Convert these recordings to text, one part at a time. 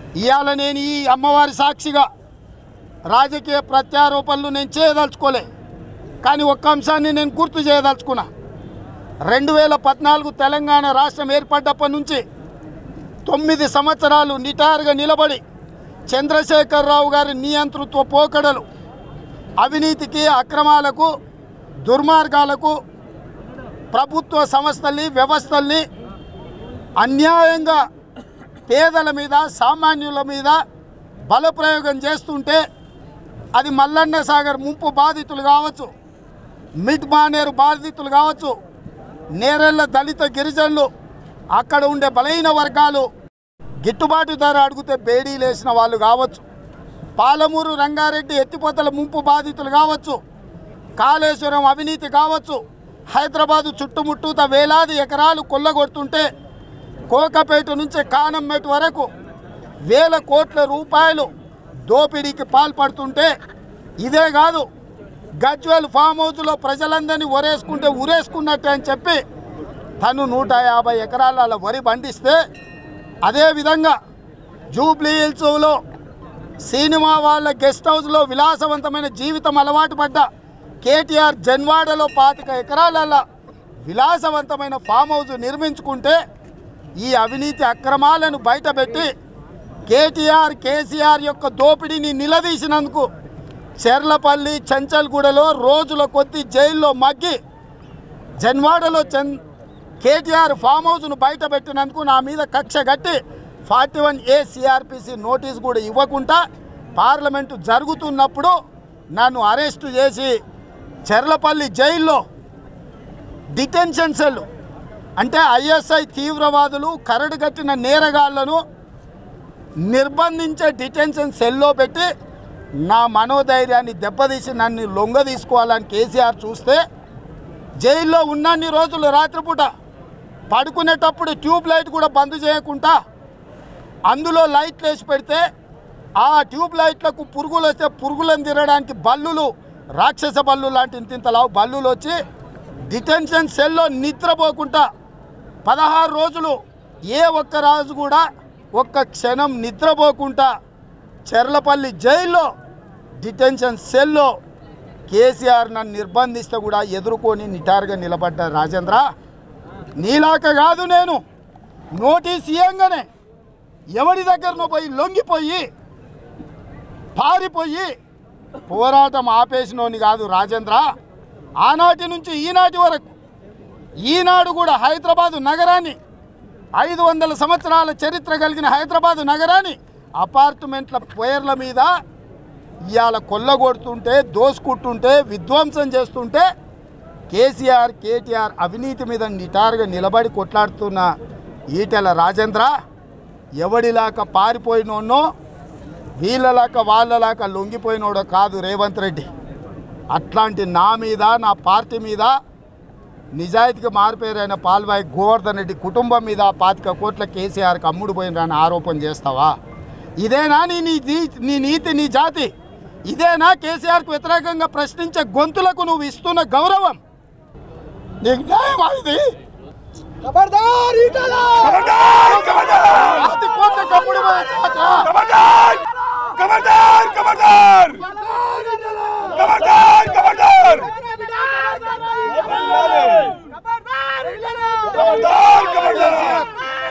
ఇవాళ నేను ఈ అమ్మవారి సాక్షిగా రాజకీయ ప్రత్యారోపణలు నేను చేయదలుచుకోలే కానీ ఒక్క అంశాన్ని నేను గుర్తు చేయదలుచుకున్నా రెండు వేల పద్నాలుగు తెలంగాణ రాష్ట్రం ఏర్పడ్డప్పటి నుంచి తొమ్మిది సంవత్సరాలు నిటారుగా నిలబడి చంద్రశేఖరరావు గారి నియంతృత్వ పోకడలు అవినీతికి అక్రమాలకు దుర్మార్గాలకు ప్రభుత్వ సంస్థల్ని వ్యవస్థల్ని అన్యాయంగా పేదల మీద సామాన్యుల మీద బలప్రయోగం చేస్తుంటే అది మల్లన్న సాగర్ ముంపు బాధితులు కావచ్చు మిడ్ మానేరు బాధితులు కావచ్చు నేరెళ్ళ దళిత గిరిజనులు అక్కడ ఉండే బలహీన వర్గాలు గిట్టుబాటు ధర అడిగితే బేడీలేసిన వాళ్ళు కావచ్చు పాలమూరు రంగారెడ్డి ఎత్తిపోతల ముంపు బాధితులు కావచ్చు కాళేశ్వరం అవినీతి కావచ్చు హైదరాబాదు చుట్టుముట్టూత వేలాది ఎకరాలు కొల్లగొడుతుంటే కోకపేట నుంచి కానంమేట వరకు వేల కోట్ల రూపాయలు దోపిడీకి పాల్పడుతుంటే ఇదే కాదు గజ్వేల్ ఫామ్ హౌస్లో ప్రజలందరినీ ఒరేసుకుంటే ఉరేసుకున్నట్టే అని చెప్పి తను నూట యాభై ఎకరాల వరి పండిస్తే అదేవిధంగా జూబ్లీ హిల్స్లో సినిమా వాళ్ళ గెస్ట్ హౌస్లో విలాసవంతమైన జీవితం అలవాటు పడ్డ కేటీఆర్ జన్వాడలో పాతిక ఎకరాలలో విలాసవంతమైన ఫామ్ హౌస్ నిర్మించుకుంటే ఈ అవినీతి అక్రమాలను బయటపెట్టి కేటీఆర్ కేసీఆర్ యొక్క దోపిడీని నిలదీసినందుకు చెర్లపల్లి చెంచల్గూడలో రోజుల కొద్ది జైల్లో మగ్గి జన్వాడలో చన్ కేటీఆర్ ఫామ్ హౌస్ను బయట పెట్టినందుకు నా మీద కక్ష కట్టి forty one A CRPC notice కూడా ఇవ్వకుండా పార్లమెంటు జరుగుతున్నప్పుడు నన్ను అరెస్టు చేసి చెర్లపల్లి జైల్లో డిటెన్షన్ సెల్ అంటే ఐఎస్ఐ తీవ్రవాదులు కరడుగట్టిన నేరగాళ్లను నిర్బంధించే డిటెన్షన్ సెల్లో పెట్టి నా మనోధైర్యాన్ని దెబ్బతీసి నన్ను లొంగ తీసుకోవాలని కేసీఆర్ చూస్తే జైల్లో ఉన్నన్ని రోజులు రాత్రిపూట పడుకునేటప్పుడు ట్యూబ్ లైట్ కూడా బంద్ చేయకుండా అందులో లైట్లు వేసి పెడితే ఆ ట్యూబ్ లైట్లకు పురుగులు వస్తే పురుగులను తినడానికి బల్లులు రాక్షస బల్లు లాంటి ఇంతింతలావు బల్లులు వచ్చి డిటెన్షన్ సెల్లో నిద్రపోకుండా పదహారు రోజులు ఏ ఒక్క రాజు కూడా ఒక్క క్షణం నిద్రపోకుండా చెర్లపల్లి జైల్లో డిటెన్షన్ సెల్లో కేసీఆర్ నన్ను నిర్బంధిస్తే కూడా ఎదుర్కొని నిటారుగా నిలబడ్డ రాజేంద్ర నీలాక కాదు నేను నోటీస్ ఇయ్యంగానే ఎవరి దగ్గరనో పోయి లొంగిపోయి పారిపోయి పోరాటం ఆపేసినోని కాదు రాజేంద్ర ఆనాటి నుంచి ఈనాటి వరకు ఈనాడు కూడా హైదరాబాదు నగరాన్ని ఐదు వందల సంవత్సరాల చరిత్ర కలిగిన హైదరాబాదు నగరాన్ని అపార్ట్మెంట్ల పేర్ల మీద ఇవాళ కొల్లగొడుతుంటే దోసుకుంటుంటే విధ్వంసం చేస్తుంటే కేసీఆర్ కేటీఆర్ అవినీతి మీద నిటారుగా నిలబడి కొట్లాడుతున్న ఈటెల రాజేంద్ర ఎవడిలాక పారిపోయినోనో వీళ్ళలాక వాళ్ళలాక లొంగిపోయినోడో కాదు రేవంత్ రెడ్డి అట్లాంటి నా మీద నా పార్టీ మీద నిజాయితీగా మారిపోయారైన పాల్వాయి గోవర్ధన్ రెడ్డి కుటుంబం మీద పాతిక కోట్ల కేసీఆర్కి అమ్ముడు పోయినని ఆరోపణ చేస్తావా ఇదేనా నీ నీ దీ- నీ నీతి నీ జాతి ఇదేనా కేసీఆర్కు వ్యతిరేకంగా ప్రశ్నించే గొంతులకు నువ్వు ఇస్తున్న గౌరవం నీకు న్యాయమా ఇది ఖబర్దార్ ఈటలా పాతి కోట్ల కమ్ముడు పోయే జాత खबरदार खबरदार खबरदार खबरदार खबरदार खबरदार खबरदार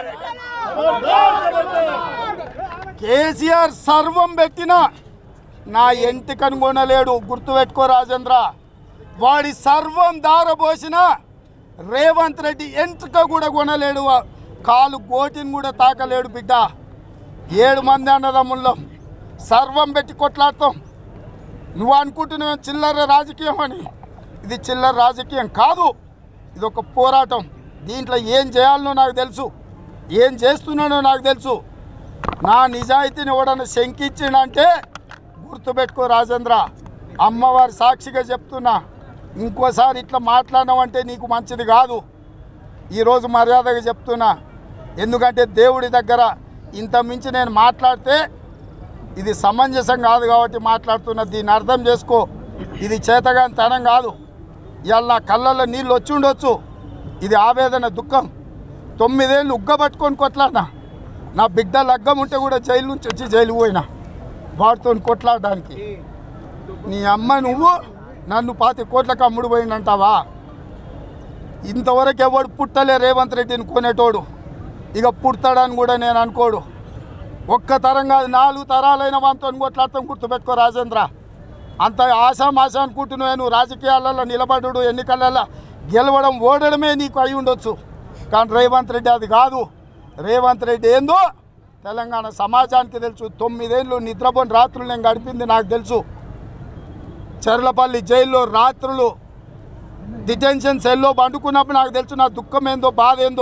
కేసీఆర్ సర్వం పెట్టినా నా ఎంటి కనుగొనలేడు గుర్తుపెట్టుకో రాజేంద్ర వాడి సర్వం దారబోసిన రేవంత్ రెడ్డి ఎంటుక కూడా కొనలేడు కాలు గోటిని కూడా తాకలేడు బిడ్డ ఏడు మంది అన్నదమ్ముల్లో సర్వం పెట్టి కొట్లాడతాం నువ్వు అనుకుంటున్నావు చిల్లర రాజకీయం అని ఇది చిల్లర రాజకీయం కాదు ఇది ఒక పోరాటం దీంట్లో ఏం చేయాలనో నాకు తెలుసు ఏం చేస్తున్నానో నాకు తెలుసు నా నిజాయితీని ఎవడన్నా శంకించిండంటే గుర్తుపెట్టుకో రాజేంద్ర అమ్మవారి సాక్షిగా చెప్తున్నా ఇంకోసారి ఇట్లా మాట్లాడినావంటే నీకు మంచిది కాదు ఈరోజు మర్యాదగా చెప్తున్నా ఎందుకంటే దేవుడి దగ్గర ఇంత మించి నేను మాట్లాడితే ఇది సమంజసం కాదు కాబట్టి మాట్లాడుతున్నా దీన్ని అర్థం చేసుకో ఇది చేతగాని తనం కాదు ఇవాళ నా కళ్ళల్లో నీళ్ళు వచ్చి ఉండొచ్చు ఇది ఆవేదన దుఃఖం తొమ్మిదేళ్ళు ఉగ్గబట్టుకొని కొట్లాడినా నా బిడ్డ లగ్గం ఉంటే కూడా జైలు నుంచి వచ్చి జైలు పోయినా వాడితో కొట్లాడడానికి నీ అమ్మ నువ్వు నన్ను పాతి కోట్లకు అమ్ముడు పోయిందంటావా ఇంతవరకు ఎవడు పుట్టలే రేవంత్ రెడ్డిని కొనేటోడు ఇక పుడతాడని కూడా నేను అనుకోడు ఒక్క తరం కాదు నాలుగు తరాలైన వాంతో కొట్లాడతాం గుర్తుపెట్టుకో రాజేంద్ర అంత ఆశామాశ అనుకుంటున్నావు నువ్వు రాజకీయాలలో నిలబడు ఎన్నికలలో గెలవడం ఓడడమే నీకు అయి ఉండొచ్చు కానీ రేవంత్ రెడ్డి అది కాదు రేవంత్ రెడ్డి ఏందో తెలంగాణ సమాజానికి తెలుసు తొమ్మిదేళ్ళు నిద్రపోని రాత్రులు నేను గడిపింది నాకు తెలుసు చెర్లపల్లి జైల్లో రాత్రులు డిటెన్షన్ సెల్లో పండుకున్నప్పుడు నాకు తెలుసు నా దుఃఖం ఏందో బాధ ఏందో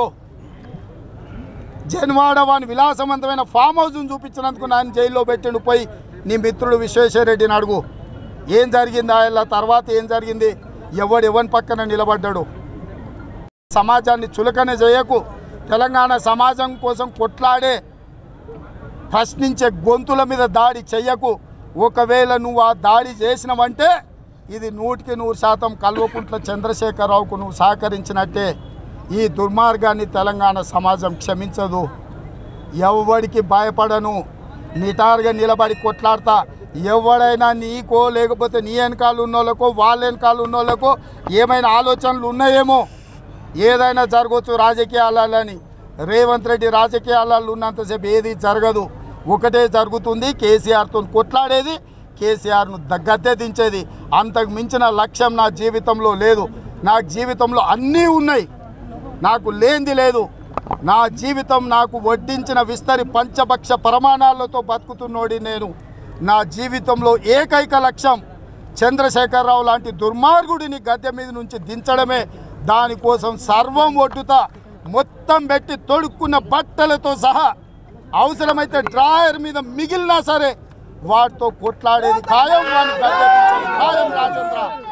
జన్వాడ వాని విలాసవంతమైన ఫామ్ హౌస్ను చూపించినందుకు నేను జైల్లో పెట్టిండు పోయి నీ మిత్రుడు విశ్వేశ్వరరెడ్డిని అడుగు ఏం జరిగింది ఆయన తర్వాత ఏం జరిగింది ఎవడు ఎవరి పక్కన నిలబడ్డాడు సమాజాన్ని చులకన చేయకు తెలంగాణ సమాజం కోసం కొట్లాడే ప్రశ్నించే గొంతుల మీద దాడి చెయ్యకు ఒకవేళ నువ్వు ఆ దాడి చేసినవంటే ఇది నూటికి నూరు శాతం కల్వకుంట్ల చంద్రశేఖరరావుకు నువ్వు సహకరించినట్టే ఈ దుర్మార్గాన్ని తెలంగాణ సమాజం క్షమించదు ఎవడికి భయపడను నిటారుగా నిలబడి కొట్లాడతా ఎవడైనా నీకో లేకపోతే నీ వెనకాల ఉన్నోళ్ళకో వాళ్ళ వెనకాల ఉన్నోళ్ళకో ఏమైనా ఆలోచనలు ఉన్నాయేమో ఏదైనా జరగవచ్చు రాజకీయాలని రేవంత్ రెడ్డి రాజకీయాలలో ఉన్నంతసేపు ఏది జరగదు ఒకటే జరుగుతుంది కేసీఆర్తో కొట్లాడేది కేసీఆర్ను దగ్గతే దించేది అంతకు మించిన లక్ష్యం నా జీవితంలో లేదు నా జీవితంలో అన్నీ ఉన్నాయి నాకు లేనిది లేదు నా జీవితం నాకు వడ్డించిన విస్తరి పంచభక్ష ప్రమాణాలతో బతుకుతున్నోడి నేను నా జీవితంలో ఏకైక లక్ష్యం చంద్రశేఖరరావు లాంటి దుర్మార్గుడిని గద్దె మీద నుంచి దించడమే దానికోసం సర్వం ఒడ్డుతా మొత్తం పెట్టి తొడుక్కున్న బట్టలతో సహా అవసరమైతే డ్రాయర్ మీద మిగిలినా సరే వాటితో కొట్లాడేది ఖాయం వాడిని గద్దె దించేది ఖాయం రాజేంద్ర